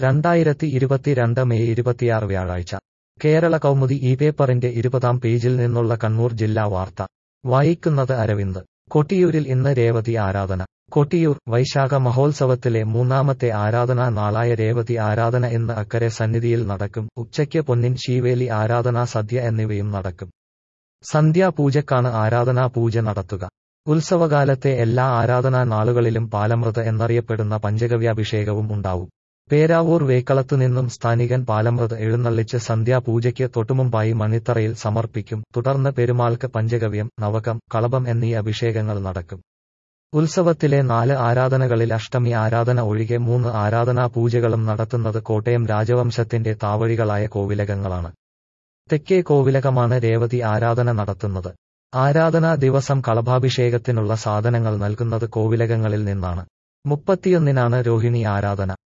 രണ്ടായിരത്തി ഇരുപത്തിരണ്ട് മെയ് ഇരുപത്തിയാറ് വ്യാഴാഴ്ച കേരള കൗമുദി ഈ പേപ്പറിന്റെ ഇരുപതാം പേജിൽ നിന്നുള്ള കണ്ണൂർ ജില്ലാ വാർത്ത വായിക്കുന്നത് അരവിന്ദ് കൊട്ടിയൂരിൽ ഇന്ന് രേവതി ആരാധന കൊട്ടിയൂർ വൈശാഖ മഹോത്സവത്തിലെ മൂന്നാമത്തെ ആരാധനാ നാളായ രേവതി ആരാധന ഇന്ന് അക്കരെ സന്നിധിയിൽ നടക്കും ഉച്ചയ്ക്ക് പൊന്നിൻ ശീവേലി ആരാധനാ സദ്യ എന്നിവയും നടക്കും സന്ധ്യാപൂജക്കാണ് ആരാധനാ പൂജ നടത്തുക ഉത്സവകാലത്തെ എല്ലാ ആരാധനാ നാളുകളിലും പാലമൃത് എന്നറിയപ്പെടുന്ന പഞ്ചഗവ്യാഭിഷേകവും ഉണ്ടാവും പേരാവൂർ വേക്കളത്തുനിന്നും സ്ഥാനികൻ പാലമൃത് എഴുന്നള്ളിച്ച് സന്ധ്യാപൂജയ്ക്ക് തൊട്ടുമുമ്പായി മണിത്തറയിൽ സമർപ്പിക്കും തുടർന്ന് പെരുമാൾക്ക് പഞ്ചഗവ്യം നവകം കളഭം എന്നീ അഭിഷേകങ്ങൾ നടക്കും ഉത്സവത്തിലെ നാല് ആരാധനകളിൽ അഷ്ടമി ആരാധന ഒഴികെ മൂന്ന് ആരാധനാ പൂജകളും നടത്തുന്നത് കോട്ടയം രാജവംശത്തിന്റെ താവഴികളായ കോവിലകങ്ങളാണ് തെക്കേ കോവിലകമാണ് രേവതി ആരാധന നടത്തുന്നത് ആരാധനാ ദിവസം കളഭാഭിഷേകത്തിനുള്ള സാധനങ്ങൾ നൽകുന്നത് കോവിലകങ്ങളിൽ നിന്നാണ് മുപ്പത്തിയൊന്നിനാണ് രോഹിണി ആരാധന